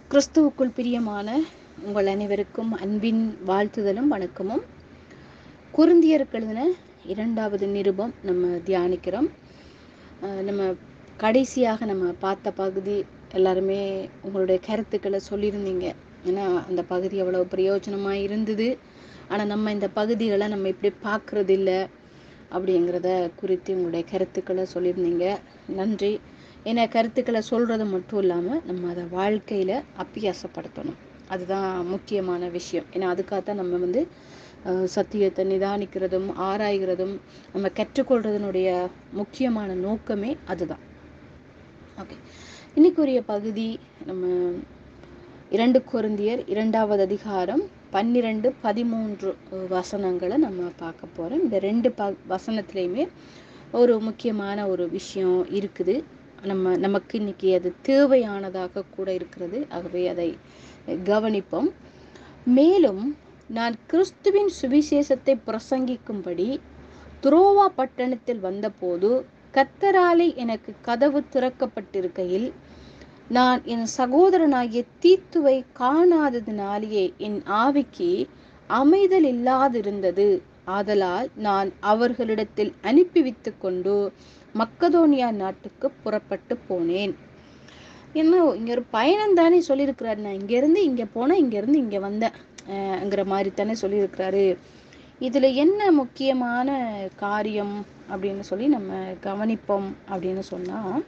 கிறிஸ்துவுக்குள் பிரியமான உங்கள் அனைவருக்கும் அன்பின் வாழ்த்துதலும் வணக்கமும் குருந்தியருக்கு எழுதின இரண்டாவது நிருபம் நம்ம தியானிக்கிறோம் அஹ் நம்ம கடைசியாக நம்ம பார்த்த பகுதி எல்லாருமே உங்களுடைய கருத்துக்களை சொல்லியிருந்தீங்க ஏன்னா அந்த பகுதி அவ்வளவு பிரயோஜனமாக இருந்தது ஆனால் நம்ம இந்த பகுதிகளை நம்ம இப்படி பார்க்கறது இல்லை அப்படிங்கிறத குறித்து உங்களுடைய கருத்துக்களை சொல்லியிருந்தீங்க நன்றி ஏன்னா கருத்துக்களை சொல்கிறது மட்டும் இல்லாமல் நம்ம அதை வாழ்க்கையில் அப்பியாசப்படுத்தணும் அதுதான் முக்கியமான விஷயம் ஏன்னா அதுக்காகத்தான் நம்ம வந்து அஹ், சத்தியத்தை நிதானிக்கிறதும் ஆராய்கிறதும் நம்ம கற்றுக்கொள்றதனுடைய முக்கியமான நோக்கமே அதுதான் ஓகே இன்னைக்குரிய பகுதி நம்ம இரண்டு கொருந்தியர் இரண்டாவது அதிகாரம் பன்னிரெண்டு பதிமூன்று அஹ், வசனங்களை நம்ம பார்க்க போகிறோம் இந்த ரெண்டு ப வசனத்துலேயுமே ஒரு முக்கியமான ஒரு விஷயம் இருக்குது நம்ம நமக்கு இன்னைக்கு அது தேவையானதாக கூட இருக்கிறது ஆகவே அதை கவனிப்போம் மேலும் நான் கிறிஸ்துவின் சுவிசேஷத்தை பிரசங்கிக்கும்படி துரோவா பட்டணத்தில் வந்தபோது கத்தராலே எனக்கு கதவு திறக்கப்பட்டிருக்கையில் நான் என் சகோதரனாகிய தீத்துவை காணாததினாலேயே என் ஆவிக்கு அமைதல் இல்லாதிருந்தது ஆதலால் நான் அவர்களிடத்தில் அனுப்பி வைத்து கொண்டு மக்கதோனியா நாட்டுக்கு புறப்பட்டு போனேன் என்ன இங்க ஒரு பயணம் தானே சொல்லியிருக்கிறாரு நான் இங்கேருந்து இங்கே போனேன் இங்கேருந்து இங்கே வந்தேன் அஹ்ங்கிற மாதிரி தானே சொல்லியிருக்கிறாரு இதில் என்ன முக்கியமான காரியம் அப்படின்னு சொல்லி நம்ம கவனிப்போம் அப்படின்னு சொன்னால்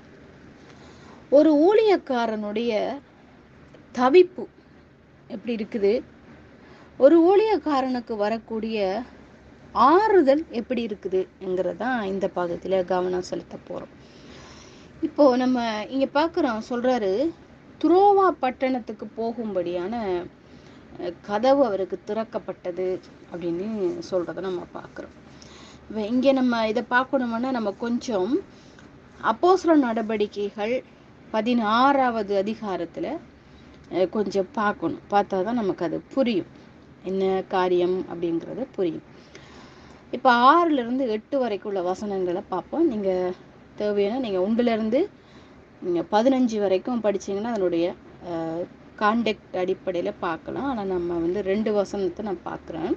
ஒரு ஊழியக்காரனுடைய தவிப்பு எப்படி இருக்குது ஒரு ஊழியக்காரனுக்கு வரக்கூடிய ஆறுதல் எப்படி இருக்குதுங்கிறது தான் இந்த பகுதியில் கவனம் செலுத்த போகிறோம் இப்போ நம்ம இங்கே பார்க்குறோம் சொல்கிறாரு துரோவா பட்டணத்துக்கு போகும்படியான அஹ், கதவு அவருக்கு திறக்கப்பட்டது அப்படின்னு சொல்கிறத நம்ம பார்க்குறோம் இப்போ இங்கே நம்ம இதை பார்க்கணும்னா நம்ம கொஞ்சம் அப்போஸ்தல நடவடிக்கைகள் பதினாறாவது அதிகாரத்தில் கொஞ்சம் பார்க்கணும் பார்த்தா தான் நமக்கு அது புரியும் என்ன காரியம் அப்படிங்கிறது புரியும் இப்போ ஆறுலேருந்து எட்டு வரைக்கும் உள்ள வசனங்களை பார்ப்போம் நீங்கள் தேவையான நீங்கள் ஒன்றுலேருந்து நீங்கள் பதினஞ்சு வரைக்கும் படிச்சீங்கன்னா அதனுடைய காண்டெக்ட் அடிப்படையில் பார்க்கலாம் ஆனால் நம்ம வந்து ரெண்டு வசனத்தை நான் பார்க்குறேன்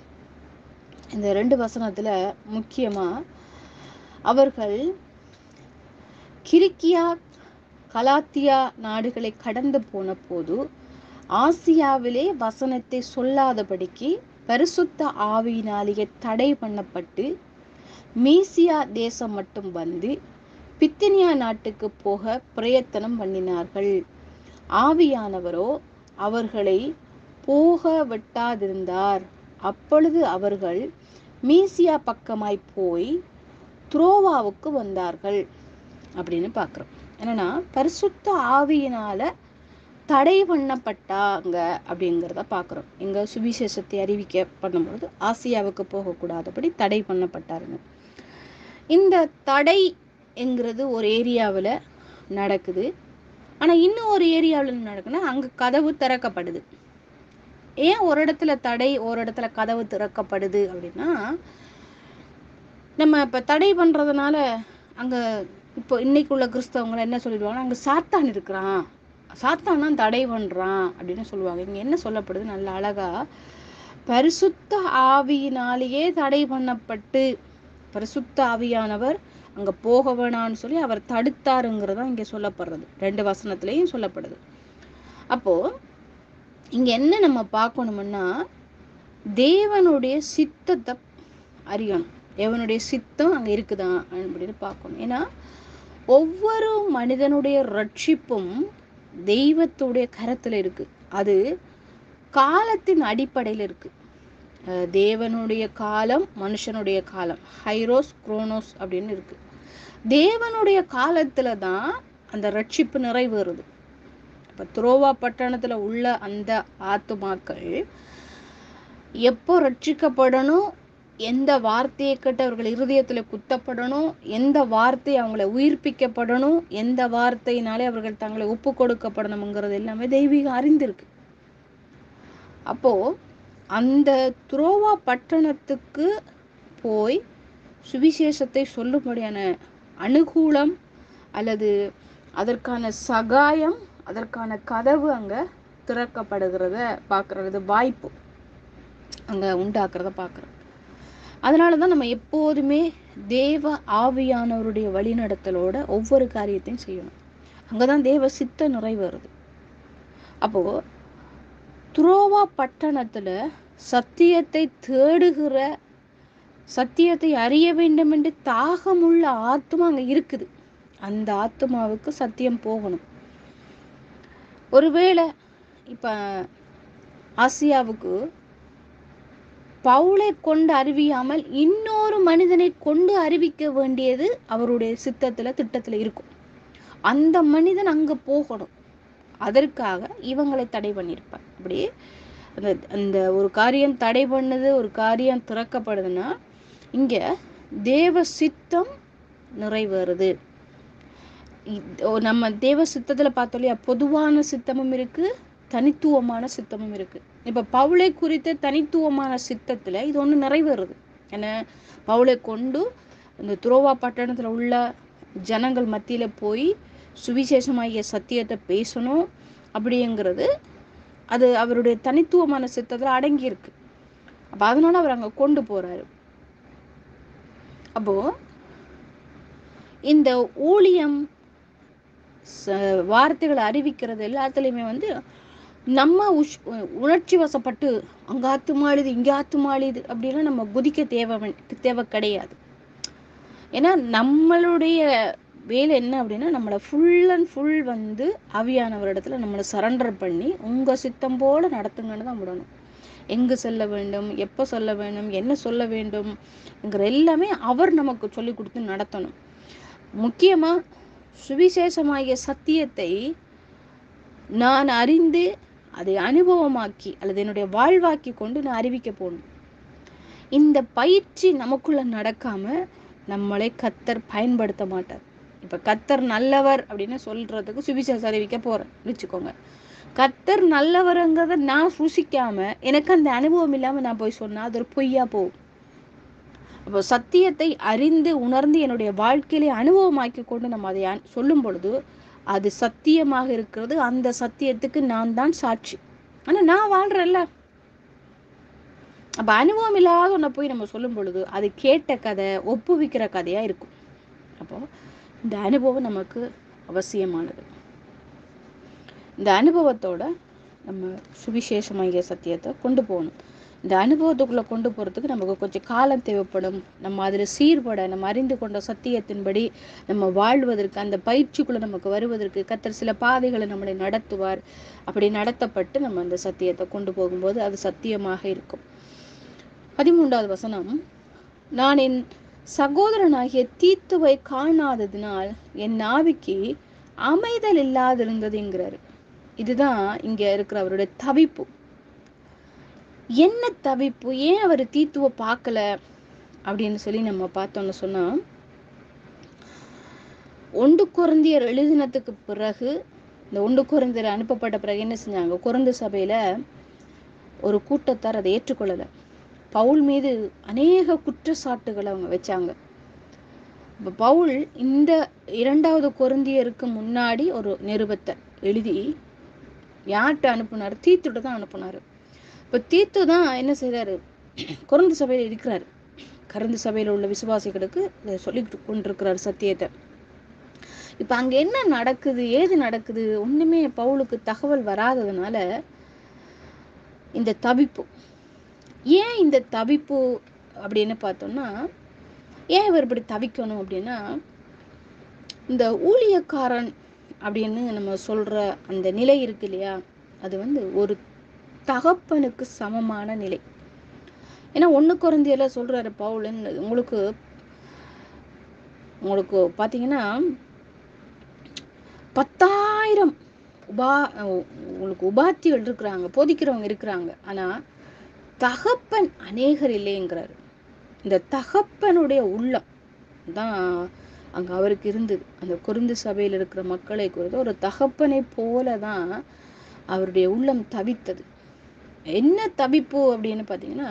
இந்த ரெண்டு வசனத்தில் முக்கியமாக அவர்கள் கிரிக்கியா கலாத்தியா நாடுகளை கடந்து போன போது ஆசியாவிலே வசனத்தை சொல்லாதபடிக்கு பரிசுத்த ஆவியினாலேயே தடை பண்ணப்பட்டு மீசியா தேசம் மட்டும் வந்து பித்தினியா நாட்டுக்கு போக பிரயத்தனம் பண்ணினார்கள் ஆவியானவரோ அவர்களை போக விட்டாதிருந்தார் அப்பொழுது அவர்கள் மீசியா பக்கமாய் போய் துரோவாவுக்கு வந்தார்கள் அப்படின்னு பார்க்குறோம் என்னன்னா பரிசுத்த ஆவியினால தடை பண்ணப்பட்டாங்க அப்படிங்கிறத பார்க்குறோம் எங்க சுவிசேஷத்தை அறிவிக்க பண்ணும்பொழுது ஆசியாவுக்கு போகக்கூடாதபடி தடை பண்ணப்பட்டாருங்க இந்த தடை என்கிறது ஒரு ஏரியாவில் நடக்குது ஆனால் இன்னும் ஒரு ஏரியாவில் என்ன நடக்குன்னா அங்கே கதவு திறக்கப்படுது ஏன் ஒரு இடத்துல தடை ஒரு இடத்துல கதவு திறக்கப்படுது அப்படின்னா நம்ம இப்போ தடை பண்ணுறதுனால அங்கே இப்போ இன்னைக்குள்ள கிறிஸ்தவங்களை என்ன சொல்லிடுவாங்க அங்கே சாத்தான் இருக்கிறான் சாத்தான் தான் தடை பண்ணுறான் அப்படின்னு சொல்லுவாங்க இங்கே என்ன சொல்லப்படுது நல்ல அழகா பரிசுத்த ஆவியினாலேயே தடை பண்ணப்பட்டு பரிசுத்த ஆவியானவர் அங்கே போக வேணான்னு சொல்லி அவர் தடுத்தாருங்கிறது தான் இங்கே சொல்லப்படுறது ரெண்டு வசனத்துலேயும் சொல்லப்படுது அப்போது இங்கே என்ன நம்ம பார்க்கணும்னா தேவனுடைய சித்தத்தை அறியணும் தேவனுடைய சித்தம் அங்கே இருக்குதா அப்படின்னு பார்க்கணும் ஏன்னா ஒவ்வொரு மனிதனுடைய ரட்சிப்பும் தெய்வத்துடைய கரத்தில் இருக்கு அது காலத்தின் அடிப்படையில் இருக்கு அஹ் தேவனுடைய காலம் மனுஷனுடைய காலம் ஹைரோஸ் குரோனோஸ் அப்படின்னு இருக்கு தேவனுடைய காலத்துல தான் அந்த ரட்சிப்பு நிறைவேறுது இப்போ துரோவா பட்டணத்துல உள்ள அந்த ஆத்துமாக்கள் எப்போ ரட்சிக்கப்படணும் எந்த வார்த்தையை கேட்டு அவர்கள் இருதயத்துல குத்தப்படணும் எந்த வார்த்தை அவங்கள உயிர்ப்பிக்கப்படணும் எந்த வார்த்தையினாலே அவர்கள் தங்களை ஒப்பு கொடுக்கப்படணுங்கிறது எல்லாமே தெய்வீக அறிந்திருக்கு அப்போ அந்த துரோவா பட்டணத்துக்கு போய் சுவிசேஷத்தை சொல்லும்படியான அனுகூலம் அல்லது அதற்கான சகாயம் அதற்கான கதவு அங்க திறக்கப்படுகிறத பார்க்கறது வாய்ப்பு அங்க உண்டாக்குறத பார்க்குறோம் அதனால தான் நம்ம எப்போதுமே தேவ ஆவியானவருடைய வழிநடத்தலோட ஒவ்வொரு காரியத்தையும் செய்யணும் அங்கதான் தேவ சித்த நிறைவேறுது அப்போ துரோவா பட்டணத்துல சத்தியத்தை தேடுகிற சத்தியத்தை அறிய வேண்டும் என்று தாகமுள்ள ஆத்மா அங்க இருக்குது அந்த ஆத்மாவுக்கு சத்தியம் போகணும் ஒருவேளை இப்ப ஆசியாவுக்கு பவுலை கொண்டு அறிவியாமல் இன்னொரு மனிதனை கொண்டு அறிவிக்க வேண்டியது அவருடைய சித்தத்துல திட்டத்துல இருக்கும் அந்த மனிதன் அங்க போகணும் அதற்காக இவங்களை தடை பண்ணியிருப்பார் அப்படி அந்த அந்த ஒரு காரியம் தடை பண்ணுது ஒரு காரியம் திறக்கப்படுதுன்னா இங்க தேவ சித்தம் நிறைவேறுது இத்- ஓ, நம்ம தேவ சித்தத்துல பார்த்தோம் இல்லையா பொதுவான சித்தமும் இருக்கு தனித்துவமான சித்தமும் இருக்கு இப்ப பவுளை குறித்த தனித்துவமான சித்தத்துல இது ஒண்ணு நிறைவேறுது என்ன பவுளை கொண்டு இந்த துரோவா பட்டணத்துல உள்ள ஜனங்கள் மத்தியில போய் சுவிசேஷமாகிய சத்தியத்தை பேசணும் அப்படிங்கிறது அது அவருடைய தனித்துவமான சித்தத்துல அடங்கி இருக்கு அப்ப அதனால அவர் அங்க கொண்டு போறாரு அப்போ இந்த ஊழியம் ச- வார்த்தைகளை அறிவிக்கிறது எல்லாத்துலயுமே வந்து நம்ம உஷ் உணர்ச்சி வசப்பட்டு அங்க ஆத்துமாளுது இங்க ஆத்துமாளுது அப்படிலாம் நம்ம குதிக்க தேவை வேண்- தேவை கிடையாது ஏன்னா நம்மளுடைய வேலை என்ன அப்படின்னா நம்மளை ஃபுல் அண்ட் ஃபுல் வந்து ஆவியானவரிடத்துல நம்மளை சரண்டர் பண்ணி உங்க சித்தம் போல நடத்துங்கன்னு தான் விடணும் எங்கு செல்ல வேண்டும் எப்போ சொல்ல வேண்டும் என்ன சொல்ல வேண்டும்ங்கிற எல்லாமே அவர் நமக்கு சொல்லி கொடுத்து நடத்தணும் முக்கியமா சுவிசேஷமாகிய சத்தியத்தை நான் அறிந்து அதை அனுபவமாக்கி அல்லது என்னுடைய வாழ்வாக்கி கொண்டு நான் அறிவிக்க போகணும் இந்த பயிற்சி நமக்குள்ள நடக்காம நம்மளை கத்தர் பயன்படுத்த மாட்டார் இப்ப கத்தர் நல்லவர் அப்படின்னு சொல்றதுக்கு சுவிசேஷம் அறிவிக்க போறேன் வச்சுக்கோங்க கத்தர் நல்லவருங்கிறத நான் ருசிக்காம எனக்கு அந்த அனுபவம் இல்லாம நான் போய் சொன்னா அது ஒரு பொய்யா போகும் அப்போ சத்தியத்தை அறிந்து உணர்ந்து என்னுடைய வாழ்க்கையிலே அனுபவமாக்கி கொண்டு நம்ம அதை அன்- சொல்லும் பொழுது அது சத்தியமாக இருக்கிறது அந்த சத்தியத்துக்கு நான் தான் சாட்சி ஆனா நான் வாழ்றேன்ல அப்ப அனுபவம் இல்லாத ஒன்றை போய் நம்ம சொல்லும் பொழுது அது கேட்ட கதை ஒப்புவிக்கிற கதையா இருக்கும் அப்போ இந்த அனுபவம் நமக்கு அவசியமானது இந்த அனுபவத்தோட நம்ம சுவிசேஷமாகிய சத்தியத்தை கொண்டு போகணும் இந்த அனுபவத்துக்குள்ள கொண்டு போறதுக்கு நமக்கு கொஞ்சம் காலம் தேவைப்படும் நம்ம அதுல சீர்பட நம்ம அறிந்து கொண்ட சத்தியத்தின்படி நம்ம வாழ்வதற்கு அந்த பயிற்சிக்குள்ள நமக்கு வருவதற்கு கத்தர் சில பாதைகளை நம்மளை நடத்துவார் அப்படி நடத்தப்பட்டு நம்ம அந்த சத்தியத்தை கொண்டு போகும்போது அது சத்தியமாக இருக்கும் பதிமூன்றாவது வசனம் நான் என் சகோதரனாகிய தீத்துவை காணாததினால் என் நாவிக்கு அமைதல் இல்லாதிருந்ததுங்கிறாரு இதுதான் இங்க இருக்கிற அவருடைய தவிப்பு என்ன தவிப்பு ஏன் அவர் தீத்துவ பார்க்கல அப்படின்னு சொல்லி நம்ம பார்த்தோம்னு சொன்னா ஒன்று குருந்தியர் எழுதினத்துக்கு பிறகு இந்த ஒன்று குருந்தியர் அனுப்பப்பட்ட பிறகு என்ன செஞ்சாங்க குருந்து சபையில ஒரு கூட்டத்தார் அதை ஏற்றுக்கொள்ளல பவுல் மீது அநேக குற்றச்சாட்டுகளை அவங்க வச்சாங்க இப்ப பவுல் இந்த இரண்டாவது கொருந்தியருக்கு முன்னாடி ஒரு நிருபத்தை எழுதி யார்கிட்ட அனுப்புனாரு தீத்துட்டு தான் அனுப்புனாரு இப்ப தீத்து தான் என்ன செய்றாரு குறந்து சபையில இருக்கிறாரு கருந்து சபையில உள்ள விசுவாசிகளுக்கு இதை சொல்லி கொண்டிருக்கிறார் சத்தியத்தை இப்ப அங்க என்ன நடக்குது ஏது நடக்குது ஒண்ணுமே பவுலுக்கு தகவல் வராததுனால இந்த தவிப்பு ஏன் இந்த தவிப்பு அப்படின்னு பார்த்தோம்னா ஏன் இவர் இப்படி தவிக்கணும் அப்படின்னா இந்த ஊழியக்காரன் அப்படின்னு நம்ம சொல்ற அந்த நிலை இருக்கு இல்லையா அது வந்து ஒரு தகப்பனுக்கு சமமான நிலை ஏன்னா ஒண்ணு குறைந்தியில சொல்றாரு பவுலன் உங்களுக்கு உங்களுக்கு பாத்தீங்கன்னா பத்தாயிரம் உபா உங்களுக்கு உபாத்திகள் இருக்கிறாங்க போதிக்கிறவங்க இருக்கிறாங்க ஆனா தகப்பன் அநேகர் இல்லைங்கிறாரு இந்த தகப்பனுடைய உள்ளம் தான் அங்க அவருக்கு இருந்தது அந்த குருந்து சபையில் இருக்கிற மக்களை குறித்து ஒரு தகப்பனை போல தான் அவருடைய உள்ளம் தவித்தது என்ன தவிப்பு அப்படின்னு பார்த்தீங்கன்னா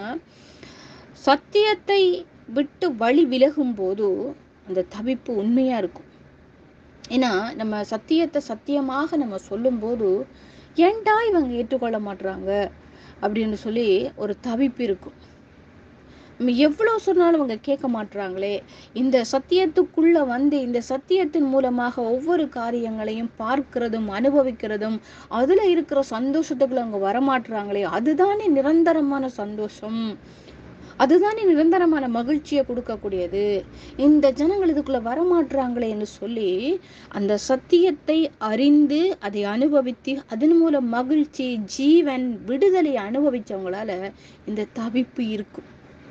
சத்தியத்தை விட்டு வழி விலகும் போது அந்த தவிப்பு உண்மையா இருக்கும் ஏன்னா நம்ம சத்தியத்தை சத்தியமாக நம்ம சொல்லும்போது ஏன்டா இவங்க ஏற்றுக்கொள்ள மாட்றாங்க அப்படின்னு சொல்லி ஒரு தவிப்பு இருக்கும் நம்ம எவ்வளோ சொன்னாலும் அவங்க கேட்க மாட்றாங்களே இந்த சத்தியத்துக்குள்ள வந்து இந்த சத்தியத்தின் மூலமாக ஒவ்வொரு காரியங்களையும் பார்க்கிறதும் அனுபவிக்கிறதும் அதுல இருக்கிற சந்தோஷத்துக்குள்ள அவங்க வரமாட்றாங்களே அதுதானே நிரந்தரமான சந்தோஷம் அதுதானே நிரந்தரமான மகிழ்ச்சியை கொடுக்கக்கூடியது இந்த ஜனங்கள் இதுக்குள்ள வரமாட்றாங்களே என்று சொல்லி அந்த சத்தியத்தை அறிந்து அதை அனுபவித்து அதன் மூலம் மகிழ்ச்சி ஜீவன் விடுதலை அனுபவிச்சவங்களால இந்த தவிப்பு இருக்கும்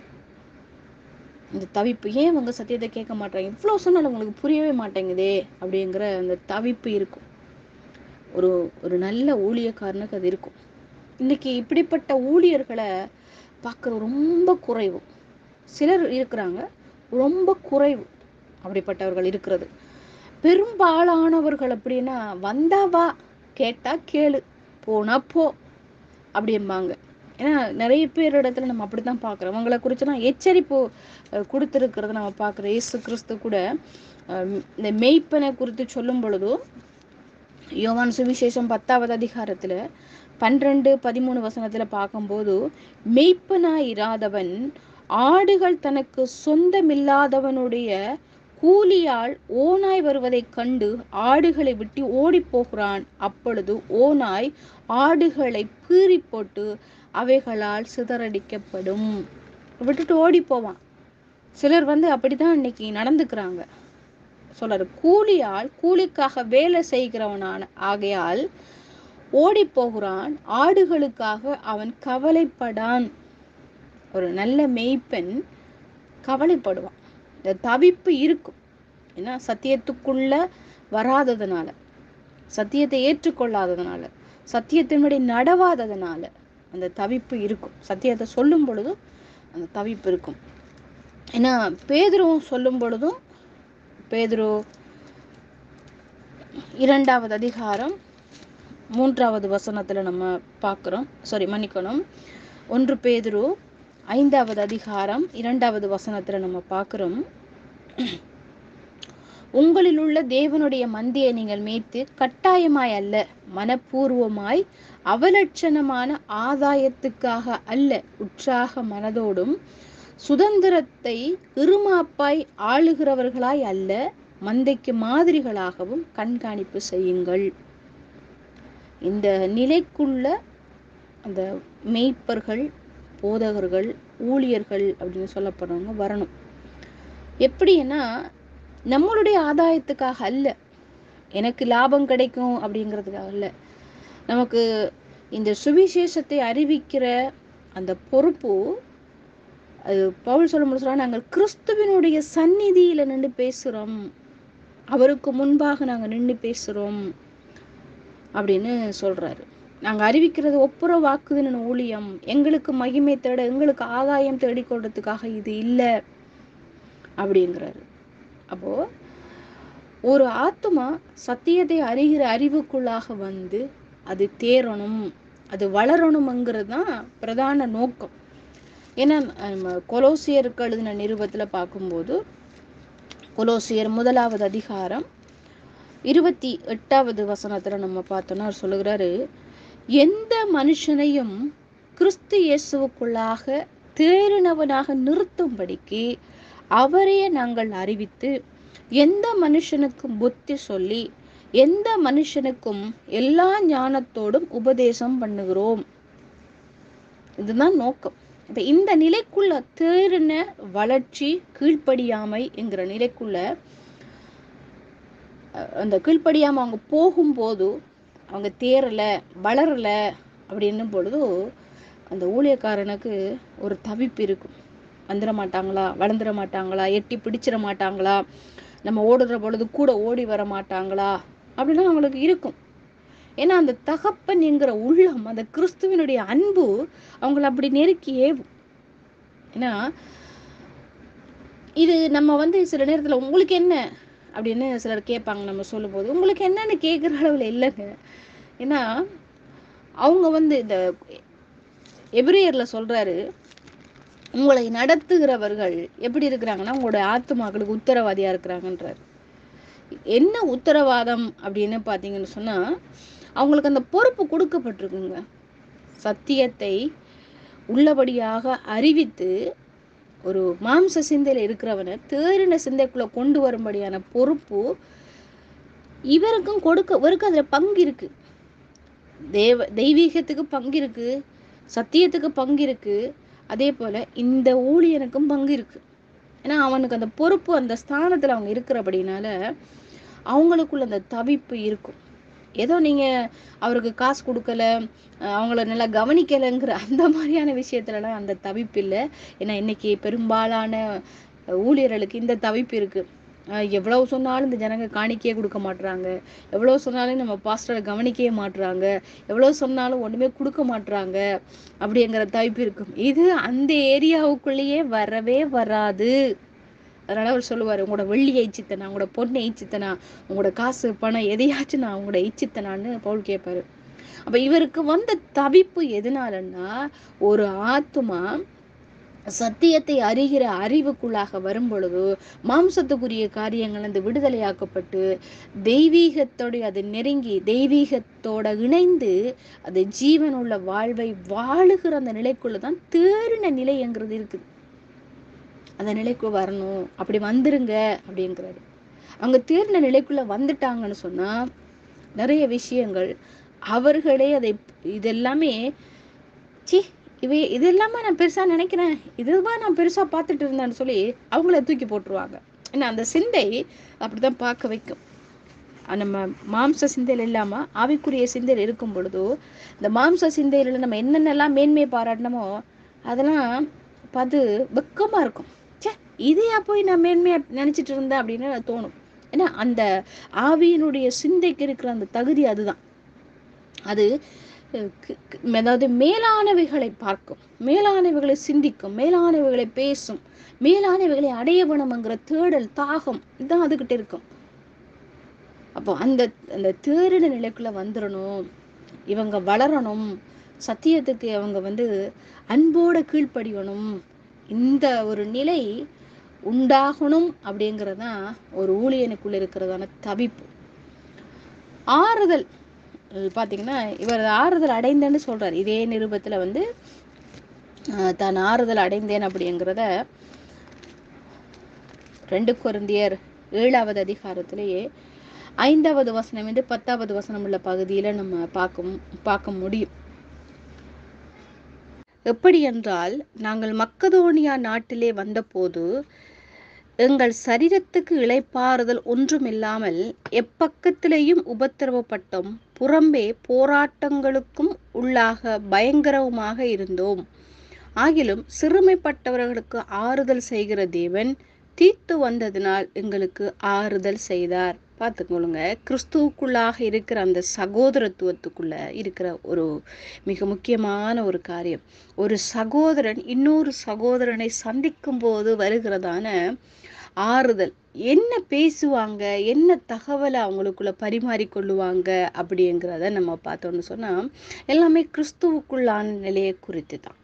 இந்த தவிப்பு ஏன் அவங்க சத்தியத்தை கேட்க மாட்டாங்க இவ்வளோ சொன்னாலும் உங்களுக்கு புரியவே மாட்டேங்குதே அப்படிங்கிற அந்த தவிப்பு இருக்கும் ஒரு ஒரு நல்ல ஊழியக்காரனுக்கு அது இருக்கும் இன்னைக்கு இப்படிப்பட்ட ஊழியர்களை பார்க்குற ரொம்ப குறைவு சிலர் இருக்கிறாங்க ரொம்ப குறைவு அப்படிப்பட்டவர்கள் இருக்கிறது பெரும்பாலானவர்கள் அப்படின்னா வந்தா வா கேட்டா கேளு போனா போ அப்படிம்பாங்க ஏன்னா நிறைய பேர் இடத்துல நம்ம அப்படித்தான் பார்க்குறோம் அவங்கள குறிச்செல்லாம் எச்சரிப்பு அஹ், கொடுத்திருக்கிறத நம்ம பார்க்குறோம் இயேசு கிறிஸ்து கூட அஹ், இந்த மெய்ப்பனை குறித்து சொல்லும் பொழுதும் யோவான் சுவிசேஷம் பத்தாவது அதிகாரத்துல பன்னிரெண்டு பதிமூணு வசனத்துல பார்க்கும்போது மெய்ப்பனாய் இராதவன் ஆடுகள் தனக்கு சொந்தமில்லாதவனுடைய கூலியால் ஓநாய் வருவதைக் கண்டு ஆடுகளை விட்டு ஓடி போகிறான் அப்பொழுது ஓநாய் ஆடுகளை பீறி போட்டு அவைகளால் சிதறடிக்கப்படும் விட்டுட்டு ஓடி போவான் சிலர் வந்து அப்படிதான் இன்னைக்கு நடந்துக்கிறாங்க சொல்றாரு கூலியால் கூலிக்காக வேலை செய்கிறவனான ஆகையால் ஓடி போகிறான் ஆடுகளுக்காக அவன் கவலைப்படான் ஒரு நல்ல மேய்ப்பன் கவலைப்படுவான் இந்த தவிப்பு இருக்கும் ஏன்னா சத்தியத்துக்குள்ள வராததுனால சத்தியத்தை ஏற்றுக்கொள்ளாததுனால சத்தியத்தின்படி நடவாததுனால அந்த தவிப்பு இருக்கும் சத்தியத்தை சொல்லும் பொழுதும் அந்த தவிப்பு இருக்கும் ஏன்னா பேதுருவும் சொல்லும் பொழுதும் பேதுரு இரண்டாவது அதிகாரம் மூன்றாவது வசனத்துல நம்ம பார்க்கிறோம் சாரி மன்னிக்கணும் ஒன்று பேதுரு ஐந்தாவது அதிகாரம் இரண்டாவது வசனத்துல நம்ம பார்க்கிறோம் உங்களில் உள்ள தேவனுடைய மந்தியை நீங்கள் மேய்த்து கட்டாயமாய் அல்ல மனப்பூர்வமாய் அவலட்சணமான ஆதாயத்துக்காக அல்ல உற்சாக மனதோடும் சுதந்திரத்தை இருமாப்பாய் ஆளுகிறவர்களாய் அல்ல மந்தைக்கு மாதிரிகளாகவும் கண்காணிப்பு செய்யுங்கள் இந்த நிலைக்குள்ள அந்த மேய்ப்பர்கள் போதகர்கள் ஊழியர்கள் அப்படின்னு சொல்லப்படுறவங்க வரணும் எப்படின்னா நம்மளுடைய ஆதாயத்துக்காக அல்ல எனக்கு லாபம் கிடைக்கும் அப்படிங்கிறதுக்காக அல்ல நமக்கு இந்த சுவிசேஷத்தை அறிவிக்கிற அந்த பொறுப்பு அது பவுல் சொல்ல முடியும் நாங்கள் கிறிஸ்துவினுடைய சந்நிதியில நின்று பேசுறோம் அவருக்கு முன்பாக நாங்க நின்று பேசுறோம் அப்படின்னு சொல்றாரு நாங்க அறிவிக்கிறது ஒப்புற வாக்குதின ஊழியம் எங்களுக்கு மகிமை தேட எங்களுக்கு ஆதாயம் தேடிக்கொள்றதுக்காக இது இல்லை அப்படிங்கிறாரு அப்போ ஒரு ஆத்மா சத்தியத்தை அறிகிற அறிவுக்குள்ளாக வந்து அது தேரணும் அது வளரணுங்கிறது தான் பிரதான நோக்கம் ஏன்னா நம்ம கொலோசியருக்கு எழுதின நிருபத்துல பார்க்கும்போது கொலோசியர் முதலாவது அதிகாரம் இருபத்தி எட்டாவது வசனத்துல நம்ம பார்த்தோம்னா அவர் சொல்லுகிறாரு எந்த மனுஷனையும் கிறிஸ்து இயேசுவுக்குள்ளாக தேறினவனாக நிறுத்தும்படிக்கு அவரையே நாங்கள் அறிவித்து எந்த மனுஷனுக்கும் புத்தி சொல்லி எந்த மனுஷனுக்கும் எல்லா ஞானத்தோடும் உபதேசம் பண்ணுகிறோம் இதுதான் நோக்கம் இப்ப இந்த நிலைக்குள்ள தேறின வளர்ச்சி கீழ்ப்படியாமை என்கிற நிலைக்குள்ள அஹ், அந்த கீழ்ப்படியாம அவங்க போகும்போது அவங்க தேறல வளரல அப்படின்னும் பொழுது அந்த ஊழியக்காரனுக்கு ஒரு தவிப்பு இருக்கும் வந்துட மாட்டாங்களா வளர்ந்துட மாட்டாங்களா எட்டி பிடிச்சிட மாட்டாங்களா நம்ம ஓடுற பொழுது கூட ஓடி வர மாட்டாங்களா அப்படிலாம் அவங்களுக்கு இருக்கும் ஏன்னா அந்த தகப்பன் என்கிற உள்ளம் அந்த கிறிஸ்துவனுடைய அன்பு அவங்கள அப்படி நெருக்கி ஏவும் ஏன்னா இது நம்ம வந்து சில நேரத்துல உங்களுக்கு என்ன அப்படின்னு சிலர் கேட்பாங்க நம்ம சொல்லும்போது உங்களுக்கு என்னன்னு கேட்குற அளவுல இல்லைங்க ஏன்னா அவங்க வந்து இந்த எபிரேயர்ல சொல்றாரு உங்களை நடத்துகிறவர்கள் எப்படி இருக்கிறாங்கன்னா உங்களுடைய ஆத்துமாக்களுக்கு உத்தரவாதியா இருக்கிறாங்கன்றார் என்ன உத்தரவாதம் அப்படின்னு பார்த்தீங்கன்னு சொன்னா அவங்களுக்கு அந்த பொறுப்பு கொடுக்கப்பட்டிருக்குங்க சத்தியத்தை உள்ளபடியாக அறிவித்து ஒரு மாம்ச சிந்தையில இருக்கிறவனை தேறின சிந்தைக்குள்ள கொண்டு வரும்படியான பொறுப்பு இவருக்கும் கொடுக்க இவருக்கு அதுல பங்கு இருக்கு தேவ தெய்வீகத்துக்கு பங்கு இருக்கு சத்தியத்துக்கு பங்கு இருக்கு அதே போல இந்த ஊழியனுக்கும் பங்கு இருக்கு ஏன்னா அவனுக்கு அந்த பொறுப்பு அந்த ஸ்தானத்துல அவங்க இருக்கிறபடினால அவங்களுக்குள்ள அந்த தவிப்பு இருக்கும் ஏதோ நீங்க அவருக்கு காசு கொடுக்கல அஹ் அவங்கள நல்லா கவனிக்கலைங்கிற அந்த மாதிரியான விஷயத்துலலாம் அந்த தவிப்பு இல்லை ஏன்னா இன்னைக்கு பெரும்பாலான ஊழியர்களுக்கு இந்த தவிப்பு இருக்கு அஹ் எவ்வளவு சொன்னாலும் இந்த ஜனங்க காணிக்கையே கொடுக்க மாட்றாங்க எவ்வளவு சொன்னாலும் நம்ம பாஸ்டரை கவனிக்கவே மாட்றாங்க எவ்வளவு சொன்னாலும் ஒண்ணுமே கொடுக்க மாட்றாங்க அப்படிங்கிற தவிப்பு இருக்கும் இது அந்த ஏரியாவுக்குள்ளேயே வரவே வராது அதனால அவர் சொல்லுவாரு உங்களோட வெள்ளியை இச்சித்தனா உங்களோட பொண்ணை இச்சித்தனா உங்களோட காசு பணம் எதையாச்சும் நான் உங்களோட இச்சித்தனான்னு பவுல் கேட்பாரு அப்ப இவருக்கு வந்த தவிப்பு எதனாலன்னா ஒரு ஆத்துமா சத்தியத்தை அறிகிற அறிவுக்குள்ளாக வரும் பொழுது மாம்சத்துக்குரிய காரியங்கள் அந்த விடுதலையாக்கப்பட்டு தெய்வீகத்தோடு அது நெருங்கி தெய்வீகத்தோட இணைந்து அது ஜீவனுள்ள வாழ்வை வாழுகிற அந்த நிலைக்குள்ள தான் தேறின நிலைங்கிறது இருக்குது அந்த நிலைக்கு வரணும் அப்படி வந்துருங்க அப்படிங்கிறாரு அவங்க தேர்ந்த நிலைக்குள்ள வந்துட்டாங்கன்னு சொன்னா நிறைய விஷயங்கள் அவர்களே அதை இதெல்லாமே சி இவை இது எல்லாமே நான் பெருசா நினைக்கிறேன் இதுதான் நான் பெருசா பார்த்துட்டு இருந்தேன்னு சொல்லி அவங்கள தூக்கி போட்டுருவாங்க ஏன்னா அந்த சிந்தை அப்படிதான் பார்க்க வைக்கும் அஹ் நம்ம மாம்ச சிந்தையில் இல்லாம ஆவிக்குரிய சிந்தையில் இருக்கும் பொழுதோ இந்த மாம்ச சிந்தையில நம்ம என்னென்னலாம் மேன்மையை பாராட்டினமோ அதெல்லாம் பார்த்து வெக்கமா இருக்கும் ச்சே இதையா போய் நான் மேன்மையா நினைச்சிட்டு இருந்தேன் அப்படின்னு தோணும் ஏன்னா அந்த ஆவியினுடைய சிந்தைக்கு இருக்கிற அந்த தகுதி அதுதான் அது அஹ், கு- கு- அதாவது மேலானவைகளை பார்க்கும் மேலானவைகளை சிந்திக்கும் மேலானவைகளை பேசும் மேலானவைகளை அடைய வேணும்ங்கிற தேடல் தாகம் இதுதான் அதுகிட்ட இருக்கும் அப்போ அந்த அந்த தேறின நிலைக்குள்ள வந்துடணும் இவங்க வளரணும் சத்தியத்துக்கு அவங்க வந்து அன்போட கீழ்ப்படியணும் இந்த ஒரு நிலை உண்டாகணும் அப்படிங்கறதுதான் ஒரு ஊழியனுக்குள்ள இருக்கிறதான தவிப்பு ஆறுதல் இது பாத்தீங்கன்னா இவர் ஆறுதல் அடைந்தேன்னு சொல்றாரு இதே நிருபத்துல வந்து ஆஹ், தான் ஆறுதல் அடைந்தேன் அப்படிங்கிறத ரெண்டு கொரிந்தியர் ஏழாவது அதிகாரத்திலேயே ஐந்தாவது வசனம் வந்து பத்தாவது வசனம் உள்ள பகுதியில நம்ம பார்க்க பார்க்க முடியும் எப்படி என்றால் நாங்கள் மக்கதோனியா நாட்டிலே வந்தபோது எங்கள் சரீரத்துக்கு இளைப்பாறுதல் ஒன்றுமில்லாமல் எப்பக்கத்திலேயும் உபத்திரவப்பட்டோம் புறம்பே போராட்டங்களுக்கும் உள்ளாக பயங்கரவுமாக இருந்தோம் ஆகிலும் சிறுமைப்பட்டவர்களுக்கு ஆறுதல் செய்கிற தேவன் தீத்து வந்ததினால் எங்களுக்கு ஆறுதல் செய்தார் பார்த்துக்கொள்ளுங்க கிறிஸ்துவுக்குள்ளாக இருக்கிற அந்த சகோதரத்துவத்துக்குள்ள இருக்கிற ஒரு மிக முக்கியமான ஒரு காரியம் ஒரு சகோதரன் இன்னொரு சகோதரனை சந்திக்கும் போது வருகிறதான ஆறுதல் என்ன பேசுவாங்க என்ன தகவலை அவங்களுக்குள்ள பரிமாறிக்கொள்ளுவாங்க அப்படிங்கிறத நம்ம பார்த்தோம்னு சொன்னா எல்லாமே கிறிஸ்துவுக்குள்ளான நிலையை குறித்து தான்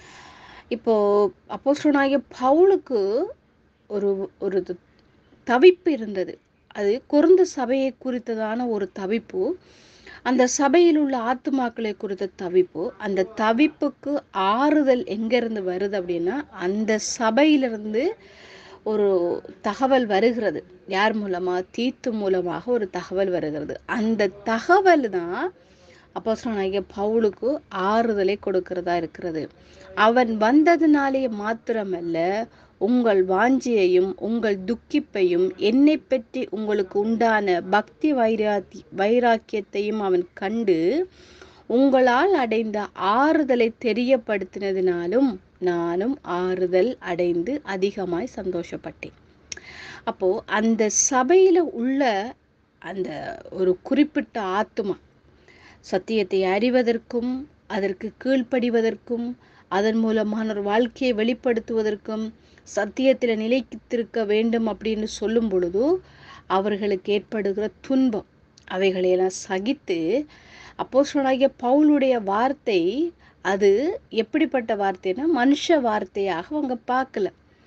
இப்போ அப்போஸ்தலனாகிய பவுலுக்கு ஒரு ஒரு து- தவிப்பு இருந்தது அது குறைந்த சபையை குறித்ததான ஒரு தவிப்பு அந்த சபையில் உள்ள ஆத்துமாக்களை குறித்த தவிப்பு அந்த தவிப்புக்கு ஆறுதல் எங்கிருந்து வருது அப்படின்னா அந்த சபையிலிருந்து ஒரு தகவல் வருகிறது யார் மூலமா தீத்து மூலமாக ஒரு தகவல் வருகிறது அந்த தகவல் தான் அப்போஸ்தலனாகிய பவுலுக்கு ஆறுதலை கொடுக்கிறதா இருக்கிறது அவன் வந்ததினாலே மாத்திரமல்ல உங்கள் வாஞ்சியையும் உங்கள் துக்கிப்பையும் என்னை பற்றி உங்களுக்கு உண்டான பக்தி வைராத்தி வைராக்கியத்தையும் அவன் கண்டு உங்களால் அடைந்த ஆறுதலை தெரியப்படுத்தினதினாலும் நானும் ஆறுதல் அடைந்து அதிகமாய் சந்தோஷப்பட்டேன் அப்போ அந்த சபையில உள்ள அந்த ஒரு குறிப்பிட்ட ஆத்துமா சத்தியத்தை அறிவதற்கும் அதற்கு கீழ்ப்படிவதற்கும் அதன் மூலமான ஒரு வாழ்க்கையை வெளிப்படுத்துவதற்கும் சத்தியத்தில் நிலைத்திருக்க வேண்டும் அப்படின்னு சொல்லும் பொழுது அவர்களுக்கு ஏற்படுகிற துன்பம் அவைகளையெல்லாம் சகித்து அப்போஸ்தலனாகிய பவுலுடைய வார்த்தை அது எப்படிப்பட்ட வார்த்தைன்னா மனுஷ வார்த்தையாக அவங்க பார்க்கல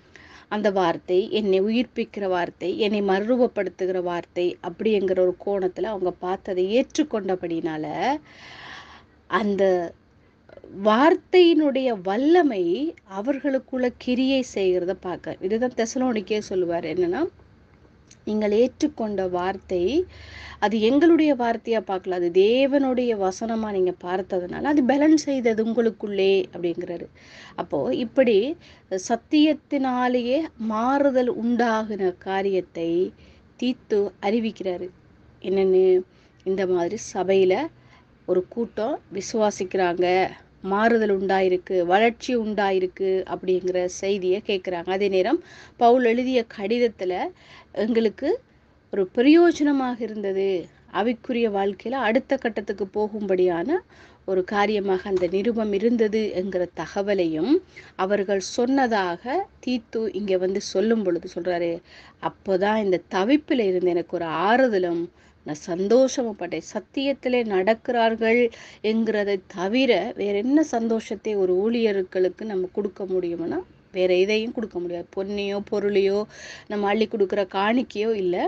அந்த வார்த்தை என்னை உயிர்ப்பிக்கிற வார்த்தை என்னை மறுரூபப்படுத்துகிற வார்த்தை அப்படிங்கிற ஒரு கோணத்தில் அவங்க பார்த்ததை ஏற்றுக்கொண்டபடினால அந்த வார்த்தையினுடைய வல்லமை அவர்களுக்குள்ள கிரியை செய்கிறத பார்க்க இதுதான் தெசலோனிக்கே சொல்லுவார் என்னன்னா நீங்கள் ஏற்றுக்கொண்ட வார்த்தை அது எங்களுடைய வார்த்தையாக பார்க்கல அது தேவனுடைய வசனமாக நீங்கள் பார்த்ததுனால அது பலன் செய்தது உங்களுக்குள்ளே அப்படிங்கிறாரு அப்போது இப்படி சத்தியத்தினாலேயே மாறுதல் உண்டாகின காரியத்தை தீத்து அறிவிக்கிறாரு என்னென்னு இந்த மாதிரி சபையில் ஒரு கூட்டம் விசுவாசிக்கிறாங்க மாறுதல் உண்டாயிருக்கு வளர்ச்சி உண்டாயிருக்கு அப்படிங்கிற செய்தியை கேட்குறாங்க அதே நேரம் பவுல் எழுதிய கடிதத்தில் எங்களுக்கு ஒரு பிரயோஜனமாக இருந்தது அவைக்குரிய வாழ்க்கையில் அடுத்த கட்டத்துக்கு போகும்படியான ஒரு காரியமாக அந்த நிருபம் இருந்தது என்கிற தகவலையும் அவர்கள் சொன்னதாக தீத்து இங்கே வந்து சொல்லும் பொழுது சொல்கிறாரு அப்போதான் இந்த தவிப்பில் இருந்து எனக்கு ஒரு ஆறுதலும் நான் சந்தோஷமப்பட்டேன் சத்தியத்திலே நடக்கிறார்கள் என்கிறதை தவிர வேற என்ன சந்தோஷத்தை ஒரு ஊழியர்களுக்கு நம்ம கொடுக்க முடியும்னா வேற எதையும் கொடுக்க முடியாது பொன்னையோ பொருளையோ நம்ம அள்ளி கொடுக்குற காணிக்கையோ இல்லை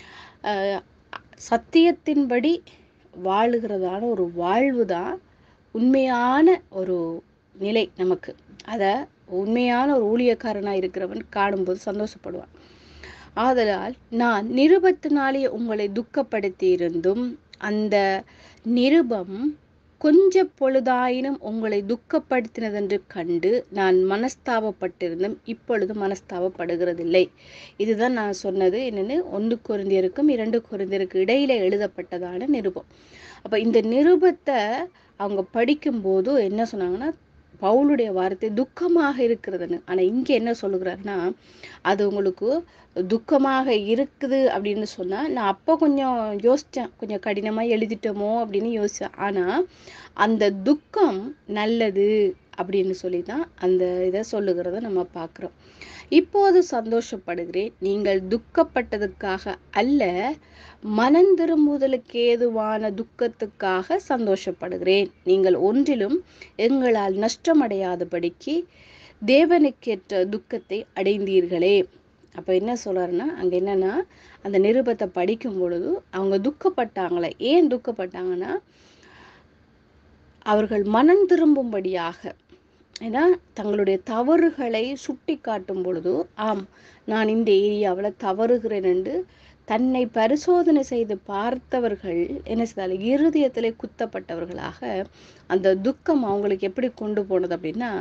சத்தியத்தின்படி வாழுகிறதான ஒரு வாழ்வு தான் உண்மையான ஒரு நிலை நமக்கு அதை உண்மையான ஒரு ஊழியக்காரனாக இருக்கிறவன் காணும்போது சந்தோஷப்படுவான் ஆதலால் நான் நிருபத்தினாலே உங்களை துக்கப்படுத்தி இருந்தும் அந்த நிருபம் கொஞ்ச பொழுதாயினும் உங்களை துக்கப்படுத்தினதென்று கண்டு நான் மனஸ்தாபப்பட்டிருந்தும் இப்பொழுது மனஸ்தாபப்படுகிறதில்லை இதுதான் நான் சொன்னது என்னென்னு ஒன்று குருந்தியருக்கும் இரண்டு குருந்தியருக்கு இடையில எழுதப்பட்டதான நிருபம் அப்போ இந்த நிருபத்தை அவங்க படிக்கும்போது என்ன சொன்னாங்கன்னா பவுலுடைய வார்த்தை துக்கமாக இருக்கிறதுன்னு ஆனால் இங்கே என்ன சொல்லுகிறாருன்னா அது உங்களுக்கு துக்கமாக இருக்குது அப்படின்னு சொன்னால் நான் அப்போ கொஞ்சம் யோசித்தேன் கொஞ்சம் கடினமாக எழுதிட்டோமோ அப்படின்னு யோசித்தேன் ஆனால் அந்த துக்கம் நல்லது அப்படின்னு சொல்லி தான் அந்த இதை சொல்லுகிறத நம்ம பார்க்குறோம் இப்போது சந்தோஷப்படுகிறேன் நீங்கள் துக்கப்பட்டதுக்காக அல்ல மனந்திரும்புதலுக்கு ஏதுவான துக்கத்துக்காக சந்தோஷப்படுகிறேன் நீங்கள் ஒன்றிலும் எங்களால் நஷ்டமடையாதபடிக்கு தேவனுக்கேற்ற துக்கத்தை அடைந்தீர்களே அப்போ என்ன சொல்கிறாருன்னா அங்கே என்னென்னா அந்த நிருபத்தை படிக்கும் பொழுது அவங்க துக்கப்பட்டாங்களே ஏன் துக்கப்பட்டாங்கன்னா அவர்கள் மனம் திரும்பும்படியாக ஏன்னா தங்களுடைய தவறுகளை சுட்டி காட்டும் பொழுது ஆம் நான் இந்த ஏரியாவில் தவறுகிறேன் என்று தன்னை பரிசோதனை செய்து பார்த்தவர்கள் என்ன செய்தால் இருதயத்திலே குத்தப்பட்டவர்களாக அந்த துக்கம் அவங்களுக்கு எப்படி கொண்டு போனது அப்படின்னா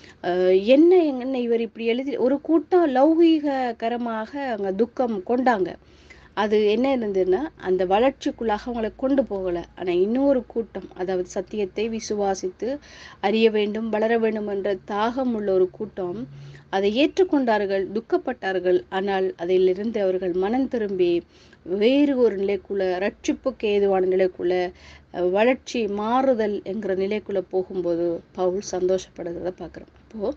என்ன என்ன இவர் இப்படி எழுதி ஒரு கூட்டம் லௌகீககரமாக அங்கே துக்கம் கொண்டாங்க அது என்ன இருந்ததுன்னா அந்த வளர்ச்சிக்குள்ளாக அவங்களை கொண்டு போகலை ஆனால் இன்னொரு கூட்டம் அதாவது சத்தியத்தை விசுவாசித்து அறிய வேண்டும் வளர வேண்டும் என்ற தாகம் உள்ள ஒரு கூட்டம் அதை ஏற்றுக்கொண்டார்கள் துக்கப்பட்டார்கள் ஆனால் அதிலிருந்து அவர்கள் மனம் திரும்பி வேறு ஒரு நிலைக்குள்ள ரட்சிப்புக்கு ஏதுவான நிலைக்குள்ள வளர்ச்சி மாறுதல் என்கிற நிலைக்குள்ள போகும்போது பவுல் சந்தோஷப்படுகிறத பார்க்குறோம் அப்போ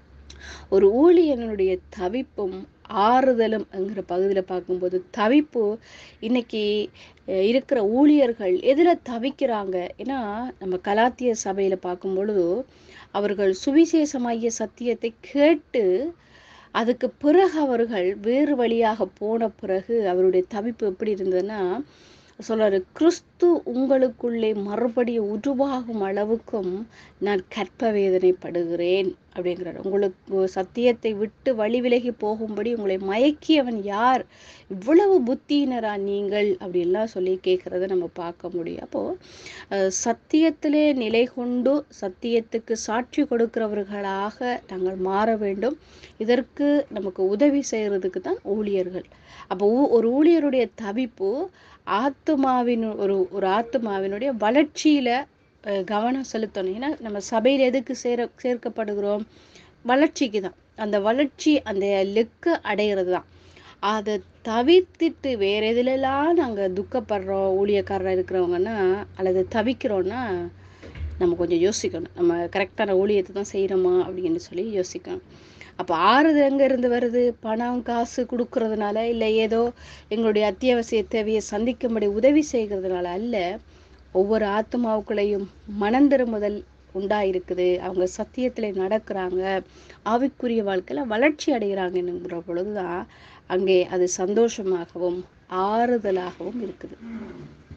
ஒரு ஊழியனுடைய தவிப்பும் ஆறுதலும் என்கிற பகுதியில் பார்க்கும்போது தவிப்பு இன்னைக்கு இருக்கிற ஊழியர்கள் எதில் தவிக்கிறாங்க ஏன்னா நம்ம கலாத்திய சபையில் பார்க்கும் பொழுது அவர்கள் சுவிசேஷமாகிய சத்தியத்தை கேட்டு அதுக்கு பிறகு அவர்கள் வேறு வழியாக போன பிறகு அவருடைய தவிப்பு எப்படி இருந்ததுன்னா சொல்றாரு கிறிஸ்து உங்களுக்குள்ளே மறுபடியும் உருவாகும் அளவுக்கும் நான் கற்ப வேதனைப்படுகிறேன் அப்படிங்கிறார் உங்களுக்கு சத்தியத்தை விட்டு வழி விலகி போகும்படி உங்களை மயக்கியவன் யார் இவ்வளவு புத்தியினரா நீங்கள் அப்படின்லாம் சொல்லி கேட்குறத நம்ம பார்க்க முடியும் அப்போது சத்தியத்திலே நிலை கொண்டு சத்தியத்துக்கு சாட்சி கொடுக்கிறவர்களாக நாங்கள் மாற வேண்டும் இதற்கு நமக்கு உதவி செய்கிறதுக்கு தான் ஊழியர்கள் அப்போ ஒரு ஊழியருடைய தவிப்பு ஆத்மாவின் ஒரு ஒரு ஆத்மாவினுடைய வளர்ச்சியில் கவனம் செலுத்தணும் ஏன்னா நம்ம சபையில் எதுக்கு சேர சேர்க்கப்படுகிறோம் வளர்ச்சிக்கு தான் அந்த வளர்ச்சி அந்த லெக்கு அடைகிறது தான் அதை தவிர்த்துட்டு வேற எதுலலாம் நாங்கள் துக்கப்படுறோம் ஊழியக்காரராக இருக்கிறவங்கன்னா அல்லது தவிக்கிறோன்னா நம்ம கொஞ்சம் யோசிக்கணும் நம்ம கரெக்டான ஊழியத்தை தான் செய்கிறோமா அப்படின்னு சொல்லி யோசிக்கணும் அப்போ ஆறுதல் எங்கே இருந்து வருது பணம் காசு கொடுக்கறதுனால இல்லை ஏதோ எங்களுடைய அத்தியாவசிய தேவையை சந்திக்கும்படி உதவி செய்கிறதுனால அல்ல ஒவ்வொரு ஆத்மாவுக்குள்ளேயும் மனம் திரும்புதல் உண்டாயிருக்குது அவங்க சத்தியத்தில் நடக்கிறாங்க ஆவிக்குரிய வாழ்க்கையில் வளர்ச்சி அடைகிறாங்கங்கிற பொழுதுதான் அங்கே அது சந்தோஷமாகவும் ஆறுதலாகவும் இருக்குது